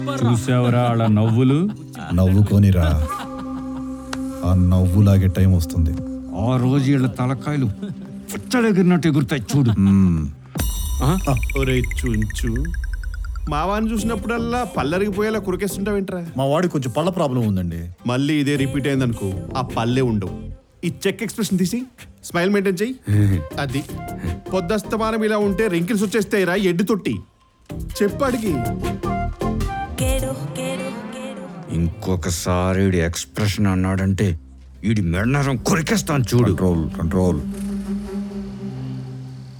చూసావరా వాళ్ళ నవ్వులు నవ్వుకోనిరా ఆ నవ్వులాగే టైం వస్తుంది ఆ రోజు వీళ్ళ తలకాయలు పుచ్చలెగిరినట్టు ఎగురుతాయి చూడు ఒరే చుంచు మావాన్ని చూసినప్పుడల్లా పల్లరిగిపోయేలా కురికేస్తుంటావేంట్రా మా వాడికి కొంచెం పళ్ళ ప్రాబ్లం ఉందండి మళ్ళీ ఇదే రిపీట్ అయిందనుకో ఆ పల్లె ఉండవు ఈ చెక్ ఎక్స్ప్రెషన్ తీసి స్మైల్ మెయింటైన్ చెయ్యి అది పొద్దస్తమానం ఇలా ఉంటే రింకిల్స్ వచ్చేస్తాయిరా ఎడ్డు తొట్టి చెప్పడికి Quiero, quiero, quiero. ఇంకొకసారి వీడి ఎక్స్ప్రెషన్ అన్నాడంటే వీడి మెడనరం కొరికేస్తాను చూడు కంట్రోల్ కంట్రోల్